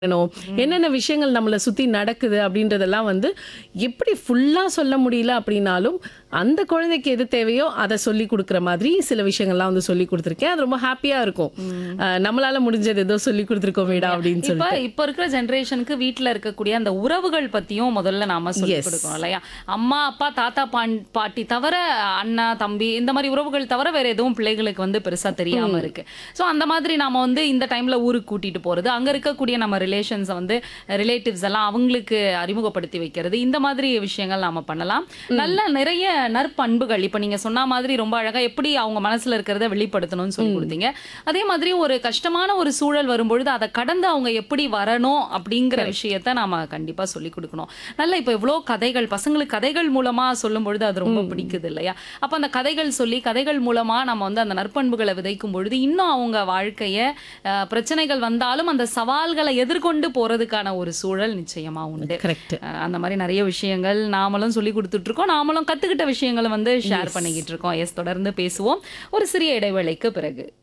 பண்ணணும். என்னென்ன விஷயங்கள் நம்மள சுத்தி நடக்குது அப்படின்றதெல்லாம் வந்து எப்படி ஃபுல்லா சொல்ல முடியல அப்படின்னாலும் அந்த குழந்தைக்கு எது தேவையோ அதை சொல்லி கொடுக்குற மாதிரி சில விஷயங்கள்லாம் வந்து சொல்லி கொடுத்துருக்கேன் அது ரொம்ப ஹாப்பியா இருக்கும் அஹ் நம்மளால முடிஞ்சது ஏதோ சொல்லி கொடுத்துருக்கோம் மேடா அப்படின்னு இப்ப சொல்லி இப்ப இருக்கிற ஜெனரேஷனுக்கு வீட்ல இருக்கக்கூடிய அந்த உறவுகள் பத்தியும் முதல்ல நாம சொல்லி Yes. கொடுக்கணும் இல்லையா அம்மா அப்பா தாத்தா பான் பாட்டி தவிர அண்ணா தம்பி இந்த மாதிரி உறவுகள் தவிர வேற எதுவும் பிள்ளைகளுக்கு வந்து பெருசா தெரியாம இருக்கு சோ அந்த மாதிரி நாம வந்து இந்த டைம்ல ஊருக்கு கூட்டிட்டு போறது அங்க இருக்கக்கூடிய நம்ம ரிலேஷன்ஸை வந்து ரிலேட்டிவ்ஸ் எல்லாம் அவங்களுக்கு அறிமுகப்படுத்தி வைக்கிறது இந்த மாதிரி விஷயங்கள் நாம பண்ணலாம் நல்ல நிறைய நற்பண்புகள் இப்ப நீங்க சொன்ன மாதிரி ரொம்ப அழகா எப்படி அவங்க மனசுல இருக்கிறத வெளிப்படுத்தணும்னு சொல்லி கொடுத்தீங்க அதே மாதிரி ஒரு கஷ்டமான ஒரு சூழல் வரும்பொழுது அதை கடந்து அவங்க எப்படி வரணும் அப்படிங்கிற விஷயத்த நாம கண்டிப்பா சொல்லி கொடுக்கணும் நல்ல இப்ப இவ்வளோ கதைகள் பசங்களுக்கு கதைகள் மூலமா சொல்லும் பொழுது அது ரொம்ப பிடிக்குது இல்லையா அப்ப அந்த கதைகள் சொல்லி கதைகள் மூலமா நம்ம வந்து அந்த நற்பண்புகளை விதைக்கும் பொழுது இன்னும் அவங்க வாழ்க்கைய அஹ், பிரச்சனைகள் வந்தாலும் அந்த சவால்களை எதிர்கொண்டு போறதுக்கான ஒரு சூழல் நிச்சயமா உண்டு கரெக்ட் அஹ் அந்த மாதிரி நிறைய விஷயங்கள் நாமளும் சொல்லி கொடுத்துட்டு இருக்கோம் நாமளும் கத்துக்கிட்ட விஷயங்களை வந்து ஷேர் பண்ணிக்கிட்டு இருக்கோம் எஸ் தொடர்ந்து பேசுவோம் ஒரு சிறிய இடைவேளைக்கு பிறகு